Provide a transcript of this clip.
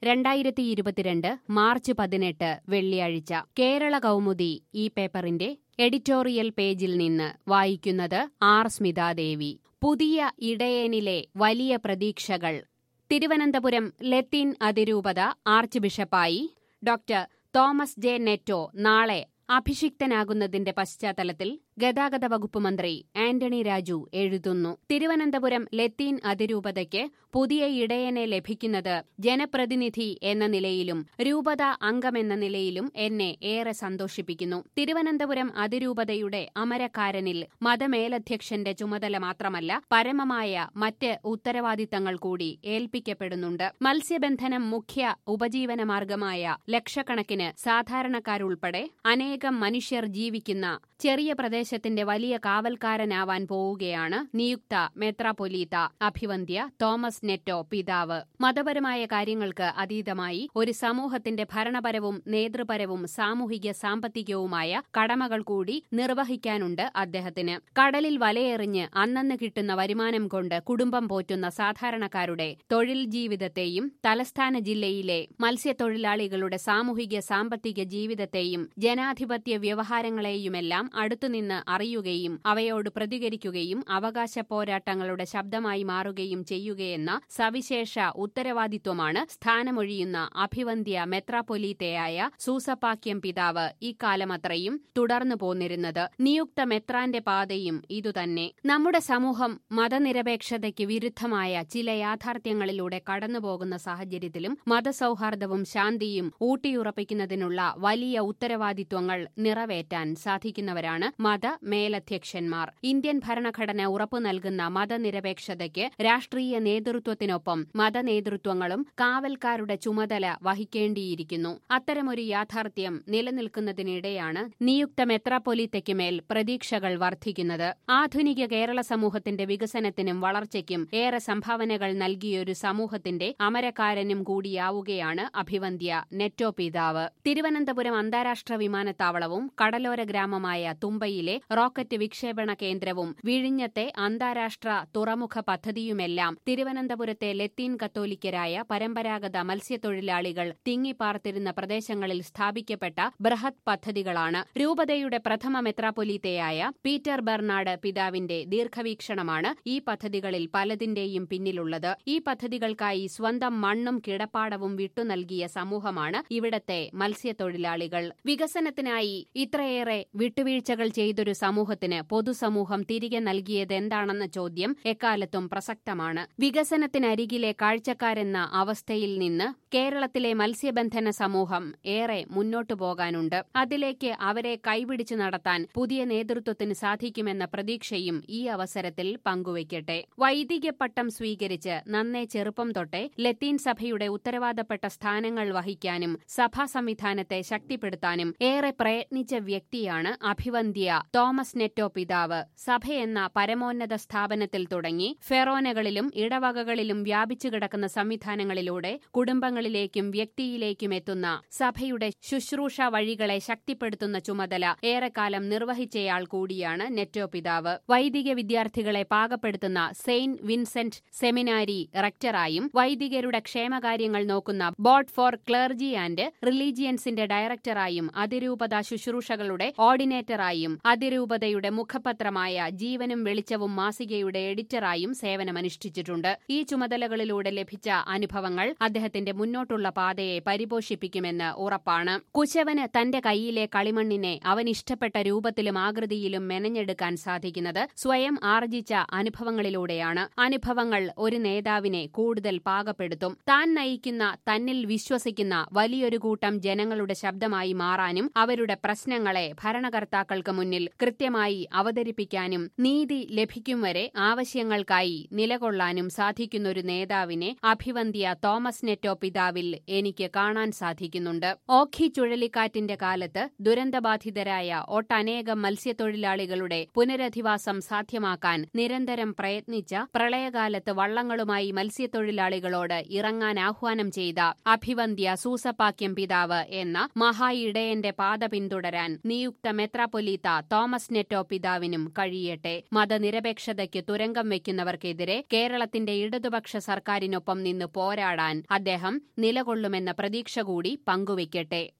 രണ്ടായിരത്തി ഇരുപത്തിരണ്ട് മാർച്ച് പതിനെട്ട് വെള്ളിയാഴ്ച കേരള കൗമുദി ഈ പേപ്പറിന്റെ എഡിറ്റോറിയൽ പേജിൽ നിന്ന് വായിക്കുന്നത് ആർ സ്മിതാദേവി പുതിയ ഇടയനിലെ വലിയ പ്രതീക്ഷകൾ തിരുവനന്തപുരം ലത്തീൻ അതിരൂപത ആർച്ച് ബിഷപ്പായി ഡോക്ടർ തോമസ് ജെ നെറ്റോ നാളെ അഭിഷിക്തനാകുന്നതിന്റെ പശ്ചാത്തലത്തിൽ ഗതാഗത വകുപ്പ് മന്ത്രി ആന്റണി രാജു എഴുതുന്നു തിരുവനന്തപുരം ലത്തീൻ അതിരൂപതയ്ക്ക് പുതിയ ഇടയനെ ലഭിക്കുന്നത് ജനപ്രതിനിധി എന്ന നിലയിലും രൂപത അംഗമെന്ന നിലയിലും എന്നെ ഏറെ സന്തോഷിപ്പിക്കുന്നു തിരുവനന്തപുരം അതിരൂപതയുടെ അമരക്കാരനിൽ മതമേലധ്യക്ഷന്റെ ചുമതല മാത്രമല്ല പരമമായ മറ്റ് ഉത്തരവാദിത്തങ്ങൾ കൂടി ഏൽപ്പിക്കപ്പെടുന്നുണ്ട് മത്സ്യബന്ധനം മുഖ്യ ഉപജീവന മാർഗമായ ലക്ഷക്കണക്കിന് സാധാരണക്കാരുൾപ്പെടെ അനേകം മനുഷ്യർ ജീവിക്കുന്ന ചെറിയ പ്രദേശത്തിന്റെ വലിയ കാവൽക്കാരനാവാൻ പോവുകയാണ് നിയുക്ത മെത്രാപൊലീത്ത അഭിവന്ധ്യ തോമസ് നെറ്റോ പിതാവ് മതപരമായ കാര്യങ്ങൾക്ക് അതീതമായി ഒരു സമൂഹത്തിന്റെ ഭരണപരവും നേതൃപരവും സാമൂഹിക സാമ്പത്തികവുമായ കടമകൾ കൂടി നിർവഹിക്കാനുണ്ട് അദ്ദേഹത്തിന് കടലിൽ വലയെറിഞ്ഞ് അന്നന്ന് കിട്ടുന്ന വരുമാനം കൊണ്ട് കുടുംബം പോറ്റുന്ന സാധാരണക്കാരുടെ തൊഴിൽ ജീവിതത്തെയും തലസ്ഥാന ജില്ലയിലെ മത്സ്യത്തൊഴിലാളികളുടെ സാമൂഹിക സാമ്പത്തിക ജീവിതത്തെയും ജനാധിപത്യ വ്യവഹാരങ്ങളെയുമെല്ലാം അടുത്തുനിന്ന് അറിയുകയും അവയോട് പ്രതികരിക്കുകയും അവകാശ പോരാട്ടങ്ങളുടെ ശബ്ദമായി മാറുകയും ചെയ്യുകയെന്ന സവിശേഷ ഉത്തരവാദിത്വമാണ് സ്ഥാനമൊഴിയുന്ന അഭിവന്ധ്യ മെത്രാപൊലീത്തയായ സൂസപ്പാക്യം പിതാവ് ഇക്കാലമത്രയും തുടർന്നു പോന്നിരുന്നത് നിയുക്ത മെത്രാന്റെ പാതയും ഇതുതന്നെ നമ്മുടെ സമൂഹം മതനിരപേക്ഷതയ്ക്ക് വിരുദ്ധമായ ചില യാഥാർത്ഥ്യങ്ങളിലൂടെ കടന്നുപോകുന്ന സാഹചര്യത്തിലും മതസൗഹാർദ്ദവും ശാന്തിയും ഊട്ടിയുറപ്പിക്കുന്നതിനുള്ള വലിയ ഉത്തരവാദിത്വങ്ങൾ നിറവേറ്റാൻ സാധിക്കുന്നവരാണ് മത മേലധ്യക്ഷന്മാർ ഇന്ത്യൻ ഭരണഘടന ഉറപ്പു നൽകുന്ന മതനിരപേക്ഷതയ്ക്ക് രാഷ്ട്രീയ നേതൃത്വത്തിനൊപ്പം മതനേതൃത്വങ്ങളും കാവൽക്കാരുടെ ചുമതല വഹിക്കേണ്ടിയിരിക്കുന്നു അത്തരമൊരു യാഥാർത്ഥ്യം നിലനിൽക്കുന്നതിനിടെയാണ് നിയുക്ത മെത്രാപ്പൊലീത്തയ്ക്ക് മേൽ പ്രതീക്ഷകൾ വർദ്ധിക്കുന്നത് ആധുനിക കേരള സമൂഹത്തിന്റെ വികസനത്തിനും വളർച്ചയ്ക്കും ഏറെ സംഭാവനകൾ നൽകിയൊരു സമൂഹത്തിന്റെ അമരക്കാരനും കൂടിയാവുകയാണ് അഭിവന്ധ്യ നെറ്റോ പിതാവ് തിരുവനന്തപുരം അന്താരാഷ്ട്ര വിമാനത്താവളവും കടലോര ഗ്രാമമായ തുമ്പയിലെ റോക്കറ്റ് വിക്ഷേപണ കേന്ദ്രവും വിഴിഞ്ഞത്തെ അന്താരാഷ്ട്ര തുറമുഖ പദ്ധതിയുമെല്ലാം തിരുവനന്തപുരത്തെ ലത്തീൻ കത്തോലിക്കരായ പരമ്പരാഗത മത്സ്യത്തൊഴിലാളികൾ തിങ്ങിപ്പാർത്തിരുന്ന പ്രദേശങ്ങളിൽ സ്ഥാപിക്കപ്പെട്ട ബൃഹത് പദ്ധതികളാണ് രൂപതയുടെ പ്രഥമ മെത്രാപൊലീത്തയായ പീറ്റർ ബെർണാഡ് പിതാവിന്റെ ദീർഘവീക്ഷണമാണ് ഈ പദ്ധതികളിൽ പലതിന്റെയും പിന്നിലുള്ളത് ഈ പദ്ധതികൾക്കായി സ്വന്തം മണ്ണും കിടപ്പാടവും വിട്ടു നൽകിയ സമൂഹമാണ് ഇവിടത്തെ മത്സ്യത്തൊഴിലാളികൾ വികസനത്തിനായി ഇത്രയേറെ വിട്ടുവീഴ്ചകൾ ചെയ്തൊരു സമൂഹത്തിന് പൊതുസമൂഹം തിരികെ നൽകിയതെന്താണെന്ന ചോദ്യം എക്കാലത്തും പ്രസക്തമാണ് വികസനത്തിനരികിലെ കാഴ്ചക്കാരെന്ന അവസ്ഥയിൽ നിന്ന് കേരളത്തിലെ മത്സ്യബന്ധന സമൂഹം ഏറെ മുന്നോട്ടു പോകാനുണ്ട് അതിലേക്ക് അവരെ കൈപിടിച്ചു നടത്താൻ പുതിയ നേതൃത്വത്തിന് സാധിക്കുമെന്ന പ്രതീക്ഷയും ഈ അവസരത്തിൽ പങ്കുവയ്ക്കട്ടെ വൈദിക പട്ടം സ്വീകരിച്ച് നന്നേ ചെറുപ്പം തൊട്ടേ ലത്തീൻ സഭയുടെ ഉത്തരവാദപ്പെട്ട സ്ഥാനങ്ങൾ വഹിക്കാനും സഭാ സംവിധാനത്തെ ശക്തിപ്പെടുത്താനും ഏറെ പ്രയത്നിച്ച വ്യക്തിയാണ് അഭിവന്ധ്യ തോമസ് നെറ്റോ പിതാവ് സഭയെന്ന പരമോന്നത സ്ഥാപനത്തിൽ തുടങ്ങി ഫെറോനകളിലും ഇടവകകളിലും വ്യാപിച്ചു കിടക്കുന്ന സംവിധാനങ്ങളിലൂടെ കുടുംബങ്ങളിലേക്കും വ്യക്തിയിലേക്കും എത്തുന്ന സഭയുടെ ശുശ്രൂഷ വഴികളെ ശക്തിപ്പെടുത്തുന്ന ചുമതല ഏറെക്കാലം നിർവഹിച്ചയാൾ കൂടിയാണ് നെറ്റോ പിതാവ് വൈദിക വിദ്യാർത്ഥികളെ പാകപ്പെടുത്തുന്ന സെയിന്റ് വിൻസെന്റ് സെമിനാരി റക്ടറായും വൈദികരുടെ ക്ഷേമകാര്യങ്ങൾ നോക്കുന്ന ബോർഡ് ഫോർ ക്ലർജി ആൻഡ് റിലീജിയൻസിന്റെ ഡയറക്ടറായും അതിരൂപത ശുശ്രൂഷകളുടെ ഓർഡിനേറ്ററായും അതിരൂപതയുടെ മുഖപത്രമായ ജീവനും വെളിച്ചവും മാസികയുടെ എഡിറ്ററായും സേവനമനുഷ്ഠിച്ചിട്ടുണ്ട് ഈ ചുമതലകളിലൂടെ ലഭിച്ച അനുഭവങ്ങൾ അദ്ദേഹത്തിന്റെ മുന്നോട്ടുള്ള പാതയെ പരിപോഷിപ്പിക്കുമെന്ന് ഉറപ്പാണ് കുശവന് തന്റെ കൈയിലെ കളിമണ്ണിനെ അവൻ ഇഷ്ടപ്പെട്ട രൂപത്തിലും ആകൃതിയിലും മെനഞ്ഞെടുക്കാൻ സാധിക്കുന്നത് സ്വയം ആർജിച്ച അനുഭവങ്ങളിലൂടെയാണ് അനുഭവങ്ങൾ ഒരു നേതാവിനെ കൂടുതൽ പാകപ്പെടുത്തും താൻ നയിക്കുന്ന തന്നിൽ വിശ്വസിക്കുന്ന വലിയൊരു കൂട്ടം ജനങ്ങളുടെ ശബ്ദമായി മാറാനും അവരുടെ പ്രശ്നങ്ങളെ ഭരണകർത്താക്കൾക്ക് മുന്നിൽ കൃത്യമായി അവതരിപ്പിക്കാനും നീതി ലഭിക്കും വരെ ആവശ്യങ്ങൾക്കായി നിലകൊള്ളാനും സാധിക്കുന്നൊരു നേതാവിനെ അഭിവന്ധ്യ തോമസ് നെറ്റോ പിതാവിൽ എനിക്ക് കാണാൻ സാധിക്കുന്നുണ്ട് ഓഖി ചുഴലിക്കാറ്റിന്റെ കാലത്ത് ദുരന്തബാധിതരായ ഒട്ടനേകം മത്സ്യത്തൊഴിലാളികളുടെ പുനരധിവാസം സാധ്യമാക്കാൻ നിരന്തരം പ്രയത്നിച്ച പ്രളയകാലത്ത് വള്ളങ്ങളുമായി മത്സ്യത്തൊഴിലാളികളോട് ഇറങ്ങാൻ ആഹ്വാനം ചെയ്ത അഭിവന്ധ്യ സൂസപ്പാക്യം പിതാവ് എന്ന മഹാ ഇടയന്റെ പാത പിന്തുടരാൻ നിയുക്ത മെത്രാപൊലീത്ത തോമസ് നെറ്റോ പിതാവിനും കഴിയട്ടെ മതനിരപേക്ഷതയ്ക്ക് തുരങ്കം വയ്ക്കുന്നവർക്കെതിരെ കേരളത്തിന്റെ ഇടതുപക്ഷ സർക്കാരിനൊപ്പം നിന്ന് പോരാടാൻ അദ്ദേഹം നിലകൊള്ളുമെന്ന പ്രതീക്ഷ കൂടി പങ്കുവയ്ക്കട്ടെ